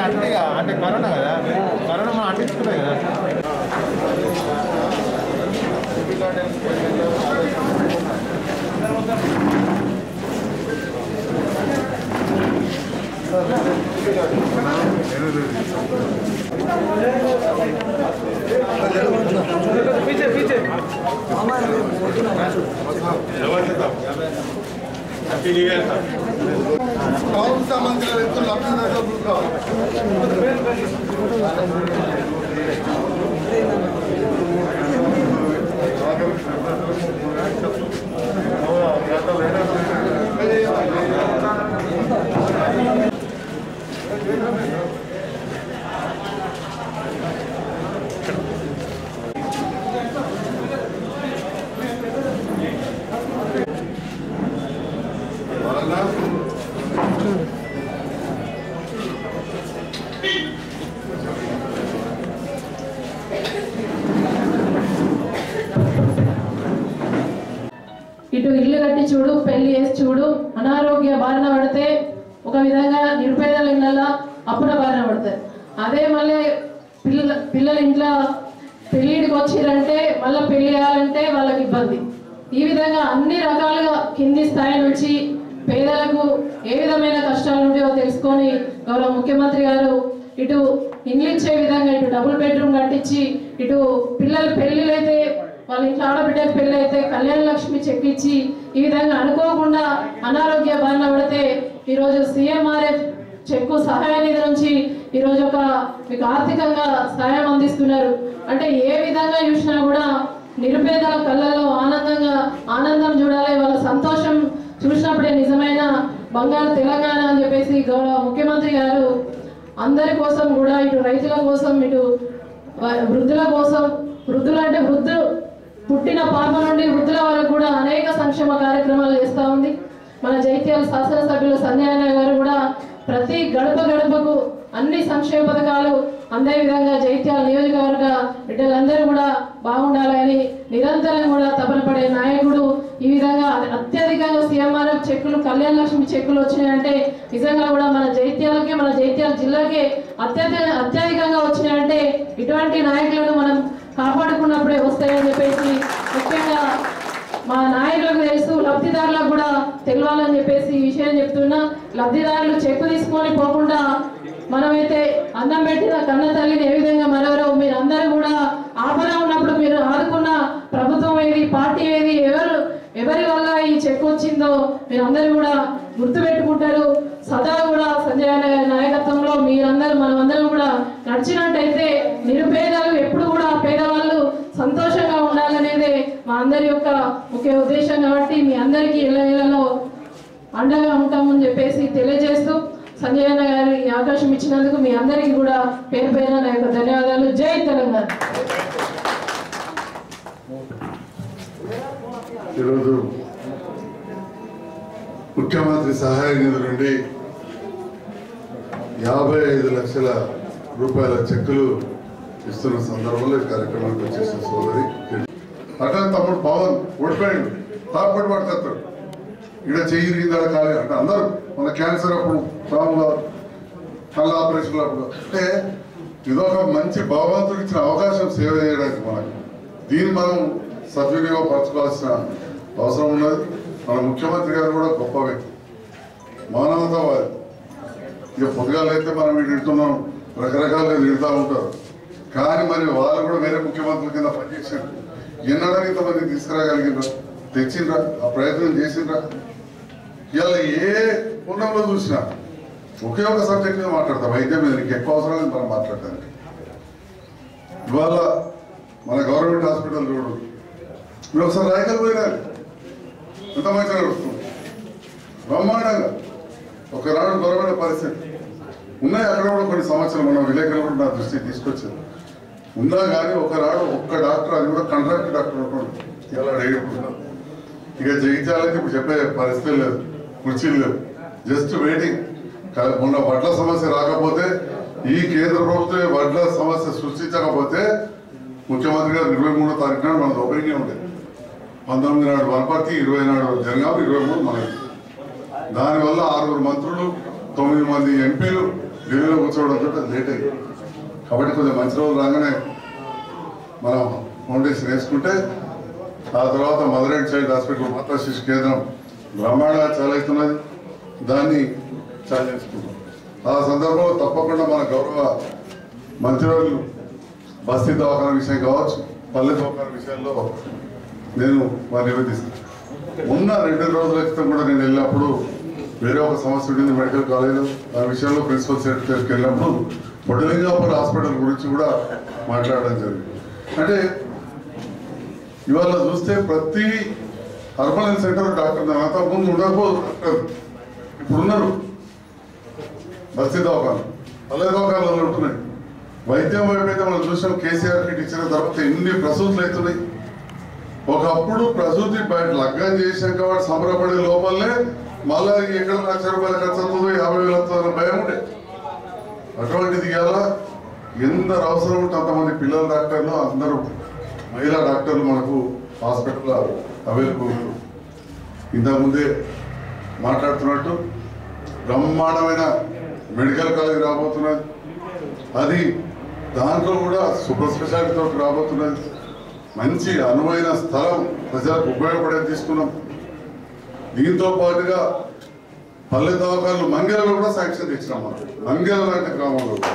అంటే ఇక అంటే కరోనా కదా కరోనా మనం అంటించుకున్నాయి కదా कौन सा मंदिर है तो लखनऊ का बुक ఇటు ఇల్లు కట్టి చూడు పెళ్లి చేసి చూడు అనారోగ్య బారిన పడితే ఒక విధంగా నిరుపేదల ఇళ్ళల్లో అప్పుడ బారిన పడతాయి అదే మళ్ళీ పిల్లల పిల్లల ఇంట్లో పెళ్ళిడికి వచ్చిరంటే మళ్ళీ పెళ్లి చేయాలంటే వాళ్ళకి ఇబ్బంది ఈ విధంగా అన్ని రకాలుగా కింది స్థాయి నుంచి పేదలకు ఏ విధమైన కష్టాలు ఉంటాయో తెలుసుకొని గౌరవ ముఖ్యమంత్రి గారు ఇటు ఇండ్లు ఇచ్చే విధంగా ఇటు డబుల్ బెడ్రూమ్ కట్టించి ఇటు పిల్లల పెళ్ళిళ్ళు అయితే వాళ్ళ ఇంట్లో ఆడబిడ్డ పెళ్ళి అయితే కళ్యాణ లక్ష్మి చెక్ ఇచ్చి ఈ విధంగా అనుకోకుండా అనారోగ్య బారిన పడితే ఈరోజు సీఎంఆర్ఎఫ్ చెక్కు సహాయ నిధి నుంచి ఈరోజు ఒక మీకు ఆర్థికంగా సహాయం అందిస్తున్నారు అంటే ఏ విధంగా చూసినా కూడా నిరుపేదల కళ్ళల్లో ఆనందంగా ఆనందం చూడాలి వాళ్ళ సంతోషం చూసినప్పుడే నిజమైన బంగారు తెలంగాణ అని చెప్పేసి గౌరవ ముఖ్యమంత్రి గారు అందరి కోసం కూడా ఇటు రైతుల కోసం ఇటు వ- వృద్ధుల కోసం వృద్ధులు అంటే వృద్ధులు పుట్టిన పాప నుండి వృద్ధుల వరకు కూడా అనేక సంక్షేమ కార్యక్రమాలు చేస్తూ ఉంది మన జైత్యాల శాసనసభ్యులు సంజయన గారు కూడా ప్రతి గడప గడపకు అన్ని సంక్షేమ పథకాలు అందే విధంగా జైత్యాల నియోజకవర్గ బిడ్డలందరూ కూడా బాగుండాలని నిరంతరం కూడా తపన పడే నాయకుడు ఈ విధంగా అత్యధికంగా సీఎంఆర్ఎఫ్ చెక్కులు కళ్యాణ లక్ష్మి చెక్కులు వచ్చినాయంటే నిజంగా కూడా మన జైత్యాలకే మన జైత్యాల జిల్లాకే అత్యధిక అత్యధికంగా వచ్చినాయంటే ఇటువంటి నాయకులను మనం కాపాడుకున్నప్పుడే వస్తాయని చెప్పేసి ముఖ్యంగా మా నాయకులకు తెలుసు లబ్ధిదారులకు కూడా తెలియాలని చెప్పేసి ఈ విషయం చెప్తున్నా లబ్ధిదారులు చెక్కు తీసుకొని పోకుండా మనమైతే అన్నం పెట్టిన కన్న తల్లిని ఏ విధంగా మరెవరో మీరు అందరూ కూడా ఆపద ఉన్నప్పుడు మీరు ఆదుకున్న ప్రభుత్వం ఏది పార్టీ ఏది ఎవరు ఎవరి వల్ల ఈ చెక్ వచ్చిందో మీరు అందరూ కూడా గుర్తుపెట్టుకుంటారు సదా కూడా సంజయ్ అన్న గారి నాయకత్వంలో మీరందరూ మనమందరం కూడా నడిచినట్టయితే నిరుపేదలు ఎప్పుడు కూడా పేదవాళ్ళు సంతోషంగా ఉండాలనేదే మా అందరి యొక్క ముఖ్య ఉద్దేశం కాబట్టి మీ అందరికీ ఇళ్ళ ఇళ్లలో అండగా ఉంటామని చెప్పేసి తెలియజేస్తూ సంజయ్ అన్న గారి ఈ అవకాశం ఇచ్చినందుకు మీ అందరికీ కూడా పేరు పేరున నా యొక్క ధన్యవాదాలు జై తెలంగాణ ఈరోజు ముఖ్యమంత్రి సహాయ నిధి నుండి యాభై ఐదు లక్షల రూపాయల చెక్కులు ఇస్తున్న సందర్భంలో ఈ కార్యక్రమానికి వచ్చేసిన సోదరి అట్లా తమ్ముడు పవన్ ఓడిపోయాడు తాపడి పడతాడు ఇక్కడ చెయ్యి రీదాడు కాలే అంటే అందరూ మన క్యాన్సర్ అప్పుడు రాములు కళ్ళ ఆపరేషన్లు అప్పుడు అంటే ఇదొక మంచి భగవంతుడికి ఇచ్చిన అవకాశం సేవ చేయడానికి మనకు దీన్ని మనం సద్వినియోగపరచుకోవాల్సిన అవసరం ఉన్నది మన ముఖ్యమంత్రి గారు కూడా గొప్ప వ్యక్తి మానవతావాది ఇక పొద్దుగాలైతే మనం వీడు తిడుతున్నాం రకరకాలుగా తిడుతూ ఉంటారు కానీ మరి వాళ్ళు కూడా వేరే ముఖ్యమంత్రుల కింద పనిచేసారు ఎన్నడని ఇంతమంది తీసుకురాగలిగినరా తెచ్చిండ్రా ఆ ప్రయత్నం చేసిండ్రా ఇలా ఏ కోణంలో చూసినా ఒకే ఒక సబ్జెక్ట్ మీద మాట్లాడతాం వైద్యం మీద నీకు ఎక్కువ అవసరం లేదు మనం మాట్లాడడానికి ఇవాళ మన గవర్నమెంట్ హాస్పిటల్ చూడు మీరు ఒకసారి రాయకల్ పోయినా ఎంత మంచిగా నడుస్తుంది బ్రహ్మాండంగా ఒకనాడు గవర్నమెంట్ పరిస్థితి ఉన్నాయి అక్కడ కూడా కొన్ని సంవత్సరాలు మన విలేకరులు కూడా నా దృష్టికి తీసుకొచ్చింది ఉన్నా కానీ ఒకనాడు ఒక్క డాక్టర్ అది కూడా కాంట్రాక్ట్ డాక్టర్ ఉంటాడు ఇలా డైరెక్ట్ ఇక జయించాలంటే ఇప్పుడు చెప్పే పరిస్థితి లేదు కుర్చీలు లేవు జస్ట్ వెయిటింగ్ మొన్న వడ్ల సమస్య రాకపోతే ఈ కేంద్ర ప్రభుత్వం వడ్ల సమస్య సృష్టించకపోతే ముఖ్యమంత్రి గారు ఇరవై మూడో తారీఖు నాడు మనది ఓపెనింగ్ ఉండేది పంతొమ్మిది నాడు వనపర్తి ఇరవై నాడు జనగాం ఇరవై మూడు మనది దానివల్ల ఆరుగురు మంత్రులు తొమ్మిది మంది ఎంపీలు ఢిల్లీలో కూర్చోవడంతో అది లేట్ అయింది కాబట్టి కొంచెం మంచి రోజులు రాగానే మనం ఫౌండేషన్ వేసుకుంటే ఆ తర్వాత మదర్ అండ్ చైల్డ్ హాస్పిటల్ మాతా శిశు కేంద్రం బ్రహ్మాండంగా చాలవుతున్నది దాన్ని చాలు చేసుకుంటాం ఆ సందర్భంలో తప్పకుండా మన గౌరవ మంత్రివర్యులు బస్తీ దవాఖాన విషయం కావచ్చు పల్లె దవాఖాన విషయంలో నేను వారిని నివేదిస్తాను ఉన్న రెండు రోజుల క్రితం కూడా నేను వెళ్ళినప్పుడు వేరే ఒక సమస్య ఉండింది మెడికల్ కాలేజ్ ఆ విషయంలో ప్రిన్సిపల్ సెక్రటరీకి వెళ్ళినప్పుడు పొడలింగాపూర్ హాస్పిటల్ గురించి కూడా మాట్లాడడం జరిగింది అంటే ఇవాళ చూస్తే ప్రతి అర్బన్ హెల్త్ సెంటర్ డాక్టర్ అంతా ముందు ఉండకపోదు డాక్టర్ ఇప్పుడు ఉన్నారు బస్తీ దవాఖాన పల్లె దవాఖానాలు ఉంటున్నాయి వైద్యం వైపు అయితే మనం చూసాం కేసీఆర్ కిట్ ఇచ్చిన తర్వాత ఎన్ని ప్రసూతులు అవుతున్నాయి ఒకప్పుడు ప్రసూతి బయట లగ్గం చేశాక వాడు సంబరపడే లోపలనే మళ్ళా ఎక్కడ లక్ష రూపాయలు ఖర్చు అవుతుందో యాభై వేలు అవుతుందో భయం ఉండే అటువంటిది ఇలా ఎందరు అవసరం ఉంటే అంతమంది పిల్లల డాక్టర్లు అందరూ మహిళా డాక్టర్లు మనకు హాస్పిటల్లో అవైలబుల్ ఇంతకుముందే మాట్లాడుతున్నట్టు బ్రహ్మాండమైన మెడికల్ కాలేజ్ రాబోతున్నది అది దాంట్లో కూడా సూపర్ స్పెషాలిటీ తోటి రాబోతున్నది మంచి అనువైన స్థలం ప్రజలకు ఉపయోగపడేది తీసుకున్నాం దీంతో పాటుగా పల్లె దవాఖాలు మంగళలో కూడా శాంక్షన్ తెచ్చినాం మనం మంగళ లాంటి గ్రామంలో కూడా.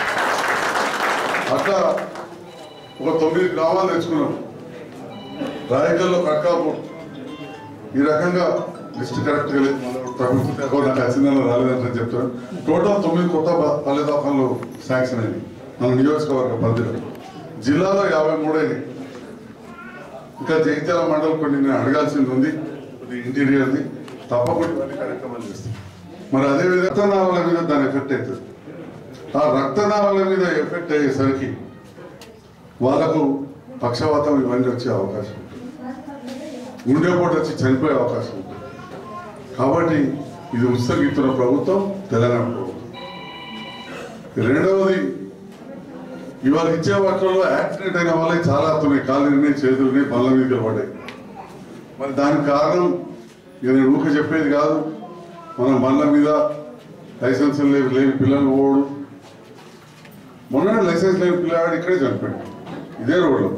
అట్లా ఒక తొమ్మిది గ్రామాలు తెచ్చుకున్నాం రాయకల్లో కట్కాపూర్ ఈ రకంగా లిస్ట్ కరెక్ట్ గా లేదు మళ్ళీ ప్రభుత్వం ఎక్కువ నాకు అచ్చిందని రాలేదని చెప్తాను టోటల్ తొమ్మిది కొత్త బ- పల్లె దవాఖానలు శాంక్షన్ అయింది మన నియోజకవర్గ పరిధిలో జిల్లాలో యాభై మూడు అయినాయి ఇంకా జగిత్యాల మండలం కొన్ని నేను అడగాల్సింది ఉంది ఇది ఇంటీరియర్ది తప్పకుండా ఇవన్నీ కార్యక్రమాలు చేస్తాం మరి అదే విధంగా రక్తనాళాల మీద దాని ఎఫెక్ట్ అవుతుంది ఆ రక్తనాళాల మీద ఎఫెక్ట్ అయ్యేసరికి వాళ్ళకు పక్షవాతం ఇవన్నీ వచ్చే అవకాశం ఉంటుంది గుండెపోటు వచ్చి చనిపోయే అవకాశం ఉంటుంది కాబట్టి ఇది ఉత్సగిస్తున్న ప్రభుత్వం తెలంగాణ ప్రభుత్వం రెండవది ఇవాళ ఇచ్చే వాటిలో యాక్సిడెంట్ అయిన వాళ్ళకి చాలా అవుతున్నాయి కాళ్ళని చేతులని బల్ల మీద పడ్డాయి మరి దానికి కారణం ఇక నేను ఊక చెప్పేది కాదు మన బండ్ల మీద లైసెన్స్ లేని లేని పిల్లలు పోవడు మొన్న లైసెన్స్ లేని పిల్లవాడు ఇక్కడే చనిపోయాడు ఇదే రోడ్లో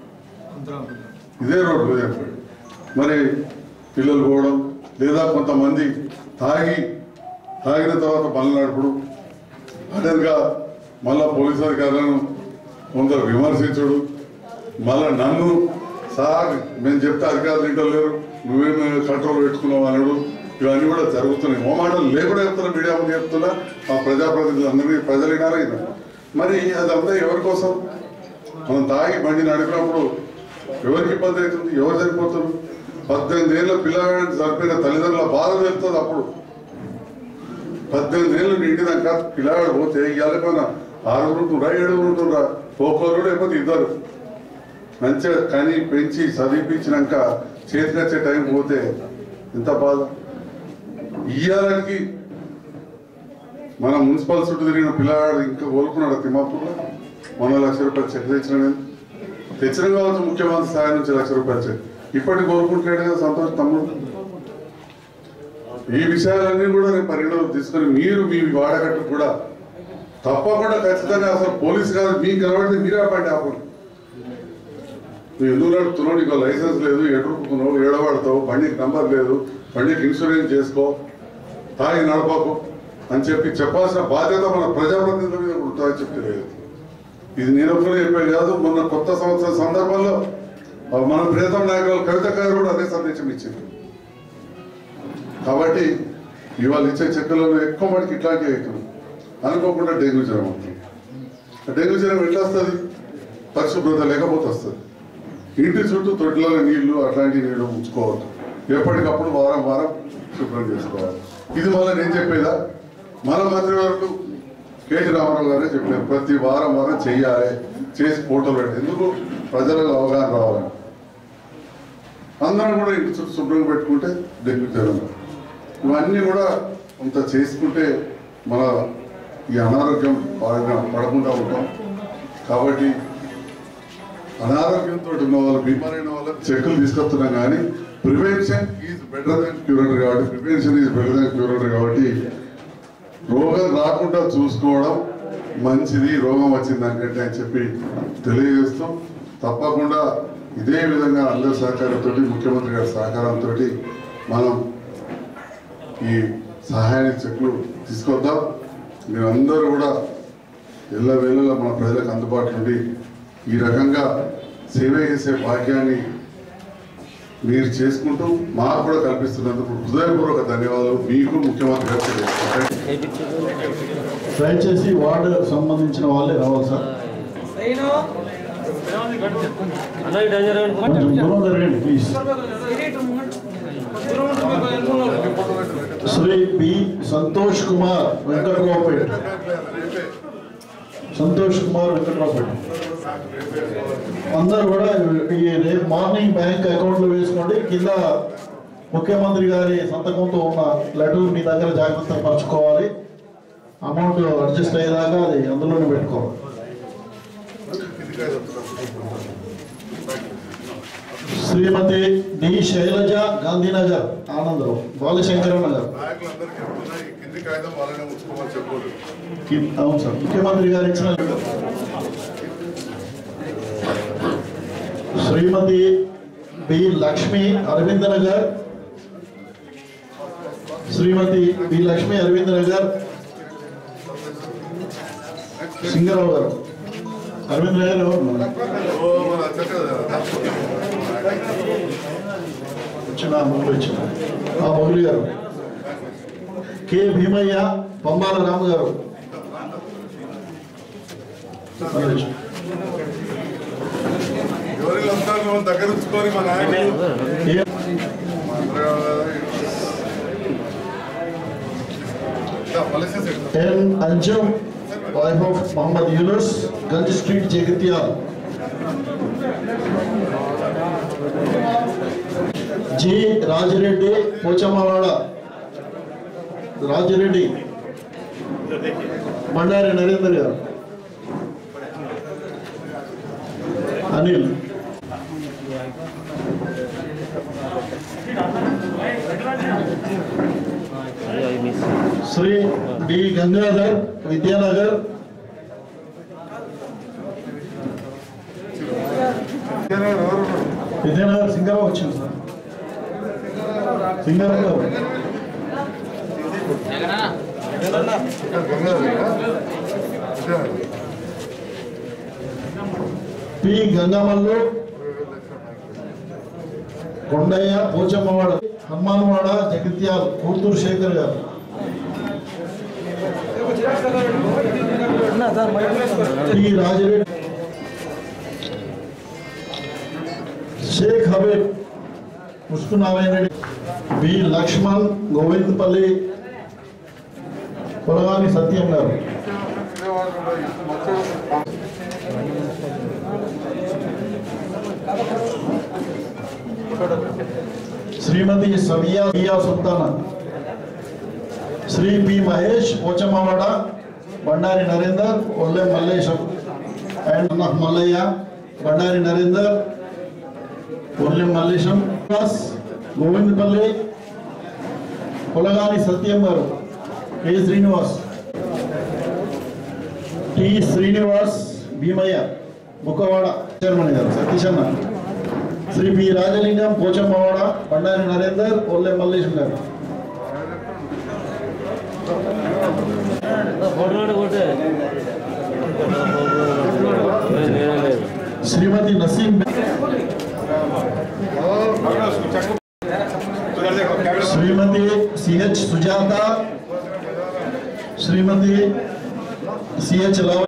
ఇదే రోడ్లో చనిపోయాడు మరి పిల్లలు పోవడం లేదా కొంతమంది తాగి తాగిన తర్వాత బండ్లు నడుపుడు అదనగా మళ్ళా పోలీసు అధికారులను కొందరు విమర్శించుడు మళ్ళా నన్ను సార్ మేము చెప్తే అధికారులు ఇంట్లో లేరు నువ్వేం కంట్రోల్ పెట్టుకున్నావు అనడు ఇవన్నీ కూడా జరుగుతున్నాయి ఓ మాటలు లేకుండా చెప్తున్నా మీడియా ముందు చెప్తున్నా మా ప్రజాప్రతినిధులు అందరినీ ప్రజలు వినారా ఇది మరి అదంతా ఎవరి కోసం మనం తాగి బండి నడిపినప్పుడు ఎవరికి ఇబ్బంది అవుతుంది ఎవరు చనిపోతున్నారు పద్దెనిమిది ఏళ్ళ పిల్లగాడిని చనిపోయిన తల్లిదండ్రుల బాధ తెలుస్తుంది అప్పుడు పద్దెనిమిది ఏళ్ళు నిండినాక పిల్లగాడు పోతే ఇవాళ ఆరుగురు ఉంటుండ్రా ఏడుగురు ఉంటుండ్రా ఒక్కొక్కరు లేకపోతే ఇద్దరు మంచిగా కని పెంచి చదివించినాక చేతికి వచ్చే టైం పోతే ఎంత బాధ ఇయ్యాలకి మన మున్సిపల్ చుట్టూ తిరిగిన పిల్లగాడు ఇంకా కోలుకున్నాడు తిమ్మాపూర్లో మొన్న లక్ష రూపాయలు చెక్ తెచ్చిన నేను తెచ్చిన కావచ్చు ముఖ్యమంత్రి స్థాయి నుంచి లక్ష రూపాయలు చెక్ ఇప్పటికి కోరుకుంటాడు కదా సంతోష్ తమ్ముడు ఈ విషయాలన్నీ కూడా నేను పరిగణలోకి తీసుకొని మీరు మీ వాడకట్టు కూడా తప్పకుండా ఖచ్చితంగా అసలు పోలీస్ కాదు మీకు కనబడితే మీరే పండి ఆపండి నువ్వు ఎందుకు నడుపుతున్నావు నీకు లైసెన్స్ లేదు ఎడుపుకున్నావు ఏడబడతావు బండికి నంబర్ లేదు బండికి ఇన్సూరెన్స్ చేసుకో తాగి నడపకు అని చెప్పి చెప్పాల్సిన బాధ్యత మన ప్రజాప్రతినిధుల మీద ఉంటుందని చెప్పి లేదు ఇది నేను ఒక్కనే చెప్పేది కాదు మొన్న కొత్త సంవత్సరం సందర్భంలో ఆ మన ప్రియతమ నాయకులు కవిత గారు కూడా అదే సందేశం ఇచ్చింది కాబట్టి ఇవాళ ఇచ్చే చెక్కులలో ఎక్కువ మటుకు ఇట్లాంటివి అవుతుంది అనుకోకుండా డెంగ్యూ జ్వరం అవుతుంది ఆ డెంగ్యూ జ్వరం ఎట్లా వస్తుంది పరిశుభ్రత లేకపోతే వస్తుంది ఇంటి చుట్టూ తొట్లలో నీళ్లు అట్లాంటి నీళ్లు ఉంచుకోవద్దు ఎప్పటికప్పుడు వారం వారం శుభ్రం చేసుకోవాలి ఇది మళ్ళీ నేను చెప్పేదా మన మంత్రివర్గం కేటీ రామారావు గారే చెప్పారు ప్రతి వారం వారం చెయ్యాలి చేసి ఫోటోలు పెట్టి ఎందుకు ప్రజలకు అవగాహన రావాలని అందరం కూడా ఇంటి చుట్టూ శుభ్రంగా పెట్టుకుంటే డెంగ్యూ జ్వరం రాదు. ఇవన్నీ కూడా కొంత చేసుకుంటే మన ఈ అనారోగ్యం బాగా పడకుండా ఉంటాం కాబట్టి అనారోగ్యంతో ఉన్న వాళ్ళు బీమారైన వాళ్ళకి చెక్కులు తీసుకొస్తున్నాం కానీ prevention is better than cure కాబట్టి prevention is better than cure కాబట్టి రోగం రాకుండా చూసుకోవడం మంచిది రోగం వచ్చింది దానికంటే అని చెప్పి తెలియజేస్తాం తప్పకుండా ఇదే విధంగా అందరి సహకారంతో ముఖ్యమంత్రి గారి సహకారంతో మనం ఈ సహాయానికి చెట్లు తీసుకొద్దాం మీరందరూ కూడా ఎల్ల వేళలా మన ప్రజలకు అందుబాటులో ఉండి ఈ రకంగా సేవ చేసే భాగ్యాన్ని మీరు చేసుకుంటూ మాకు కూడా కల్పిస్తున్నందుకు హృదయపూర్వక ధన్యవాదాలు మీకు ముఖ్యమంత్రి గారికి తెలియజేస్తున్నాను. దయచేసి వార్డు సంబంధించిన వాళ్ళే రావాలి సార్ కొంచెం దూరం జరగండి ప్లీజ్ శ్రీ బి సంతోష్ కుమార్ వెంకట్రావుపేట్ సంతోష్ కుమార్ వెంకట్రావుపేట్ అందరూ కూడా ఈ రేపు మార్నింగ్ బ్యాంక్ అకౌంట్లో వేసుకోండి కింద ముఖ్యమంత్రి గారి సంతకంతో ఉన్న లెటర్ మీ దగ్గర జాగ్రత్త పరచుకోవాలి అమౌంట్ అడ్జస్ట్ అయ్యేదాకా అది అందులోనే పెట్టుకోవాలి శ్రీమతి డి శైలజ గాంధీనగర్ ఆనందరావు బాలశంకర నగర్ నాయకులందరికీ చెప్తున్నా, ఈ కింది కాగితం వాళ్ళనే ఉంచుకోమని చెప్పకూడదు కి- అవును సార్ ముఖ్యమంత్రి గారు ఇచ్చిన శ్రీమతి బి లక్ష్మి అరవింద నగర్ శ్రీమతి బి లక్ష్మి అరవింద నగర్ సింగరావు గారు అరవింద్ నగర్ ఎవరు ఉన్నారు? ఓ, మన అచ్చట వచ్చిన మొగులు వచ్చిన ఆ మొగులు గారు కె భీమయ్య పంబాల రాము గారు ఎవరిలో వస్తారు మనం దగ్గర ఉంచుకొని మా నాయకులు ఏ- N Anjum wife of Mohammed Yunus Ganj street Jagtial G Rajireddy Pochammawada Rajireddy Bandari Narender గారు అనిల్ శ్రీ డి గంగాధర్ విద్యానగర్ విద్యానగర్ సింగరావు వచ్చింది సార్ సింగరావు గారు పి గంగమల్లు కొండయ్య పోచమ్మవాడ హనుమాన్వాడ జగిత్యాల్ కూతురు శేఖర్ గారు టి రాజిరెడ్డి షేక్ హబీబ్ ముస్కు నారాయణ రెడ్డి బి లక్ష్మణ్ గోవిందపల్లి పొలగాని సత్యం గారు శ్రీమతి సవియా సియా సుల్తానా శ్రీ పి మహేష్ పోచమ్మవాడ బండారి నరేందర్ ఒల్లె మల్లేశం అండ్ అన్న మల్లయ్య బండారి నరేందర్ ఒల్లె మల్లేశం శ్రీనివాస్ గోవిందపల్లి పొలగాని సత్యం గారు K Srinivas T Srinivas Bhimaiah Bukkawada chairman గారు సతీష్ అన్న శ్రీ పి రాజలింగం పోచమ్మవాడ బండారి నరేందర్ ఒల్లె మల్లేశం గారు ఫోటో కొట్టే లేదు శ్రీమతి నసీం శ్రీమతి సిహెచ్ సుజాత శ్రీమతి సిహెచ్ లవ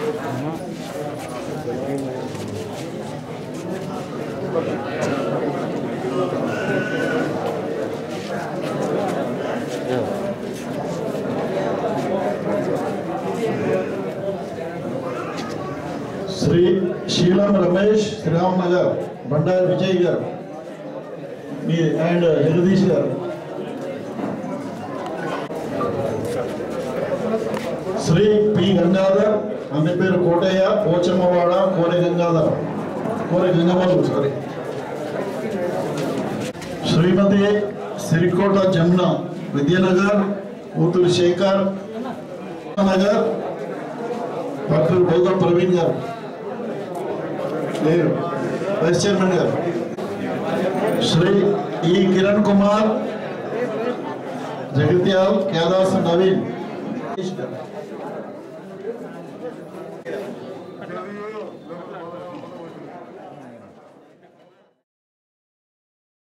శ్రీ శీలం రమేష్ శ్రీరామ్ నగర్ బండారి విజయ్ గారు మీ అండ్ జగదీష్ గారు శ్రీ పి గంగాధర్ అన్న పేరు కోటయ్య పోచమ్మవాడ కోరె గంగాధర్ కోరె గంగమ్మలు సారీ శ్రీమతి సిరికోట జమున విద్యానగర్ కూతురు శేఖర్ నగర్ డాక్టర్ భోగం ప్రవీణ్ గారు లేరు వైస్ చైర్మన్ గారు శ్రీ ఈ కిరణ్ కుమార్ జగిత్యాల్ కేదాస్ నవీన్